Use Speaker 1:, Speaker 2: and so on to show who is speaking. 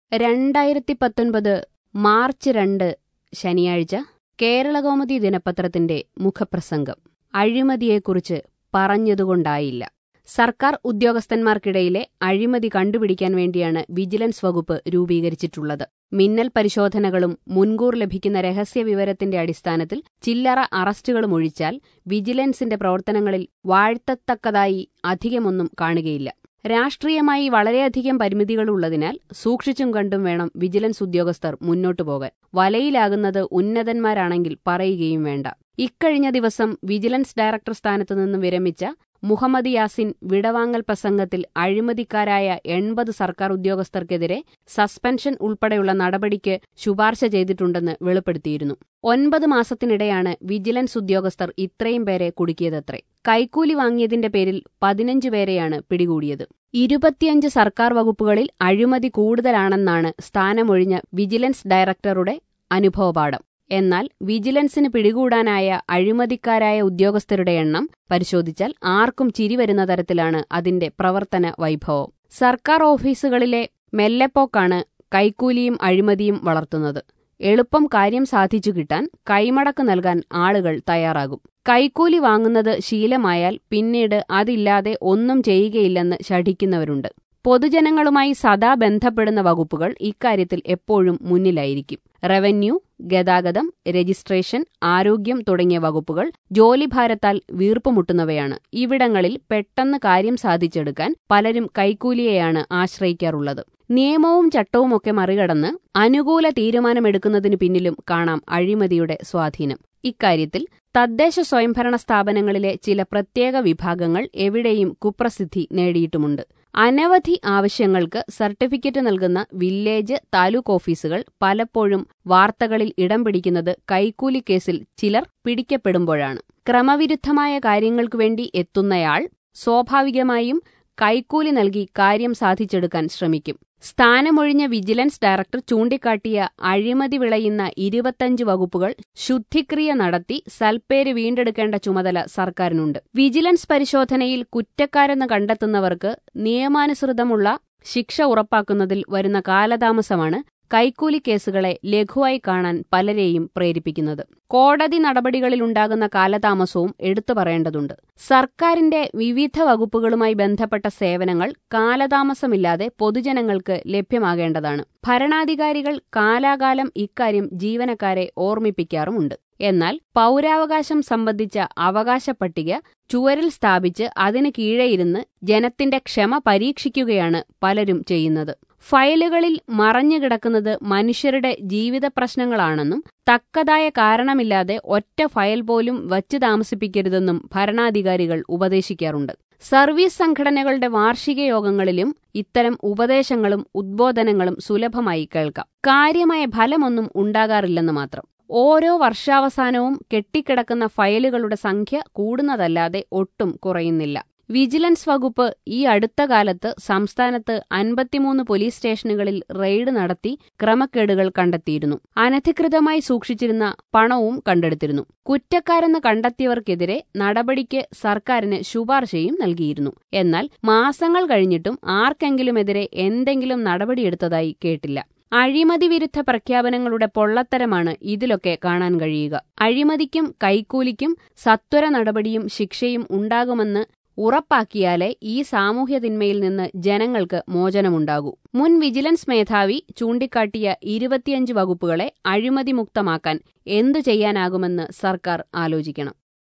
Speaker 1: രണ്ടായിരത്തി പത്തൊൻപത് മാർച്ച് രണ്ട് ശനിയാഴ്ച കേരളകൗമുദി ദിനപത്രത്തിന്റെ മുഖപ്രസംഗം അഴിമതിയെക്കുറിച്ച് പറഞ്ഞതുകൊണ്ടായില്ല സർക്കാർ ഉദ്യോഗസ്ഥന്മാർക്കിടയിലെ അഴിമതി കണ്ടുപിടിക്കാൻ വേണ്ടിയാണ് വിജിലൻസ് വകുപ്പ് രൂപീകരിച്ചിട്ടുള്ളത് മിന്നൽ പരിശോധനകളും മുൻകൂർ ലഭിക്കുന്ന രഹസ്യ വിവരത്തിന്റെ അടിസ്ഥാനത്തിൽ ചില്ലറ അറസ്റ്റുകളും ഒഴിച്ചാൽ വിജിലൻസിന്റെ പ്രവർത്തനങ്ങളിൽ വാഴ്ത്തത്തക്കതായി അധികമൊന്നും കാണുകയില്ല രാഷ്ട്രീയമായി വളരെയധികം പരിമിതികളുള്ളതിനാൽ സൂക്ഷിച്ചും കണ്ടും വേണം വിജിലൻസ് ഉദ്യോഗസ്ഥർ മുന്നോട്ടു പോകാൻ വലയിലാകുന്നത് ഉന്നതന്മാരാണെങ്കിൽ പറയുകയും വേണ്ട ഇക്കഴിഞ്ഞ ദിവസം വിജിലൻസ് ഡയറക്ടർ സ്ഥാനത്തു നിന്നും വിരമിച്ച മുഹമ്മദ് യാസിൻ വിടവാങ്ങൽ പ്രസംഗത്തിൽ അഴിമതിക്കാരായ എൺപത് സർക്കാർ ഉദ്യോഗസ്ഥർക്കെതിരെ സസ്പെൻഷൻ ഉൾപ്പെടെയുള്ള നടപടിക്ക് ശുപാർശ ചെയ്തിട്ടുണ്ടെന്ന് വെളിപ്പെടുത്തിയിരുന്നു ഒൻപത് മാസത്തിനിടെയാണ് വിജിലൻസ് ഉദ്യോഗസ്ഥർ ഇത്രയും പേരെ കുടുക്കിയതത്രേ കൈക്കൂലി വാങ്ങിയതിന്റെ പേരിൽ പതിനഞ്ച് പേരെയാണ് പിടികൂടിയത് ഇരുപത്തിയഞ്ച് സർക്കാർ വകുപ്പുകളിൽ അഴിമതി കൂടുതലാണെന്നാണ് സ്ഥാനമൊഴിഞ്ഞ വിജിലൻസ് ഡയറക്ടറുടെ അനുഭവപാഠം എന്നാൽ വിജിലൻസിന് പിടികൂടാനായ അഴിമതിക്കാരായ ഉദ്യോഗസ്ഥരുടെ എണ്ണം പരിശോധിച്ചാൽ ആർക്കും ചിരി വരുന്ന തരത്തിലാണ് അതിന്റെ പ്രവർത്തന വൈഭവം സർക്കാർ ഓഫീസുകളിലെ മെല്ലെപ്പോക്കാണ് കൈക്കൂലിയും അഴിമതിയും വളർത്തുന്നത് എളുപ്പം കാര്യം സാധിച്ചു കിട്ടാൻ കൈമടക്ക് നൽകാൻ ആളുകൾ തയ്യാറാകും കൈക്കൂലി വാങ്ങുന്നത് ശീലമായാൽ പിന്നീട് അതില്ലാതെ ഒന്നും ചെയ്യുകയില്ലെന്ന് ശഠിക്കുന്നവരുണ്ട് പൊതുജനങ്ങളുമായി സദാ ബന്ധപ്പെടുന്ന വകുപ്പുകൾ ഇക്കാര്യത്തിൽ എപ്പോഴും മുന്നിലായിരിക്കും റവന്യൂ ഗതാഗതം രജിസ്ട്രേഷൻ ആരോഗ്യം തുടങ്ങിയ വകുപ്പുകൾ ജോലിഭാരത്താൽ വീർപ്പുമുട്ടുന്നവയാണ് ഇവിടങ്ങളിൽ പെട്ടെന്ന് കാര്യം സാധിച്ചെടുക്കാൻ പലരും കൈക്കൂലിയെയാണ് ആശ്രയിക്കാറുള്ളത് നിയമവും ചട്ടവുമൊക്കെ മറികടന്ന് അനുകൂല തീരുമാനമെടുക്കുന്നതിനു പിന്നിലും കാണാം അഴിമതിയുടെ സ്വാധീനം ഇക്കാര്യത്തിൽ തദ്ദേശ സ്വയംഭരണ സ്ഥാപനങ്ങളിലെ ചില പ്രത്യേക വിഭാഗങ്ങൾ എവിടെയും കുപ്രസിദ്ധി നേടിയിട്ടുമുണ്ട് അനവധി ആവശ്യങ്ങൾക്ക് സർട്ടിഫിക്കറ്റ് നൽകുന്ന വില്ലേജ് താലൂക്ക് ഓഫീസുകൾ പലപ്പോഴും വാർത്തകളിൽ ഇടം പിടിക്കുന്നത് കൈക്കൂലി കേസിൽ ചിലർ പിടിക്കപ്പെടുമ്പോഴാണ് ക്രമവിരുദ്ധമായ കാര്യങ്ങൾക്കു വേണ്ടി എത്തുന്നയാൾ സ്വാഭാവികമായും കൈക്കൂലി നൽകി കാര്യം സാധിച്ചെടുക്കാൻ ശ്രമിക്കും സ്ഥാനമൊഴിഞ്ഞ വിജിലൻസ് ഡയറക്ടർ ചൂണ്ടിക്കാട്ടിയ അഴിമതി വിളയുന്ന ഇരുപത്തഞ്ച് വകുപ്പുകൾ ശുദ്ധിക്രിയ നടത്തി സൽപ്പേര് വീണ്ടെടുക്കേണ്ട ചുമതല സർക്കാരിനുണ്ട് വിജിലൻസ് പരിശോധനയിൽ കുറ്റക്കാരെന്ന് കണ്ടെത്തുന്നവർക്ക് നിയമാനുസൃതമുള്ള ശിക്ഷ ഉറപ്പാക്കുന്നതിൽ വരുന്ന കാലതാമസമാണ് കൈക്കൂലി കേസുകളെ ലഘുവായി കാണാൻ പലരെയും പ്രേരിപ്പിക്കുന്നത് കോടതി നടപടികളിലുണ്ടാകുന്ന കാലതാമസവും എടുത്തു പറയേണ്ടതുണ്ട് സർക്കാരിന്റെ വിവിധ വകുപ്പുകളുമായി ബന്ധപ്പെട്ട സേവനങ്ങൾ കാലതാമസമില്ലാതെ പൊതുജനങ്ങൾക്ക് ലഭ്യമാകേണ്ടതാണ് ഭരണാധികാരികൾ കാലാകാലം ഇക്കാര്യം ജീവനക്കാരെ ഓർമ്മിപ്പിക്കാറുമുണ്ട് എന്നാൽ പൗരാവകാശം സംബന്ധിച്ച അവകാശ പട്ടിക ചുവരിൽ സ്ഥാപിച്ച് അതിന് കീഴെയിരുന്ന് ജനത്തിന്റെ ക്ഷമ പരീക്ഷിക്കുകയാണ് പലരും ചെയ്യുന്നത് ഫയലുകളിൽ മറഞ്ഞുകിടക്കുന്നത് മനുഷ്യരുടെ ജീവിത പ്രശ്നങ്ങളാണെന്നും തക്കതായ കാരണമില്ലാതെ ഒറ്റ ഫയൽ പോലും വച്ചു താമസിപ്പിക്കരുതെന്നും ഭരണാധികാരികൾ ഉപദേശിക്കാറുണ്ട് സർവീസ് സംഘടനകളുടെ വാർഷിക യോഗങ്ങളിലും ഇത്തരം ഉപദേശങ്ങളും ഉദ്ബോധനങ്ങളും സുലഭമായി കേൾക്കാം കാര്യമായ ഫലമൊന്നും ഉണ്ടാകാറില്ലെന്ന് മാത്രം ഓരോ വർഷാവസാനവും കെട്ടിക്കിടക്കുന്ന ഫയലുകളുടെ സംഖ്യ കൂടുന്നതല്ലാതെ ഒട്ടും കുറയുന്നില്ല വിജിലൻസ് വകുപ്പ് ഈ അടുത്ത കാലത്ത് സംസ്ഥാനത്ത് അൻപത്തിമൂന്ന് പോലീസ് സ്റ്റേഷനുകളിൽ റെയ്ഡ് നടത്തി ക്രമക്കേടുകൾ കണ്ടെത്തിയിരുന്നു അനധികൃതമായി സൂക്ഷിച്ചിരുന്ന പണവും കണ്ടെടുത്തിരുന്നു കുറ്റക്കാരെന്ന് കണ്ടെത്തിയവർക്കെതിരെ നടപടിക്ക് സർക്കാരിന് ശുപാർശയും നൽകിയിരുന്നു എന്നാൽ മാസങ്ങൾ കഴിഞ്ഞിട്ടും ആർക്കെങ്കിലുമെതിരെ എന്തെങ്കിലും നടപടിയെടുത്തതായി കേട്ടില്ല അഴിമതി വിരുദ്ധ പ്രഖ്യാപനങ്ങളുടെ പൊള്ളത്തരമാണ് ഇതിലൊക്കെ കാണാൻ കഴിയുക അഴിമതിക്കും കൈക്കൂലിക്കും സത്വര നടപടിയും ശിക്ഷയും ഉണ്ടാകുമെന്ന് ഉറപ്പാക്കിയാലേ ഈ സാമൂഹ്യ തിന്മയിൽ നിന്ന് ജനങ്ങൾക്ക് മോചനമുണ്ടാകൂ മുൻ വിജിലൻസ് മേധാവി ചൂണ്ടിക്കാട്ടിയ ഇരുപത്തിയഞ്ച് വകുപ്പുകളെ അഴിമതിമുക്തമാക്കാൻ എന്തു ചെയ്യാനാകുമെന്ന് സർക്കാർ ആലോചിക്കണം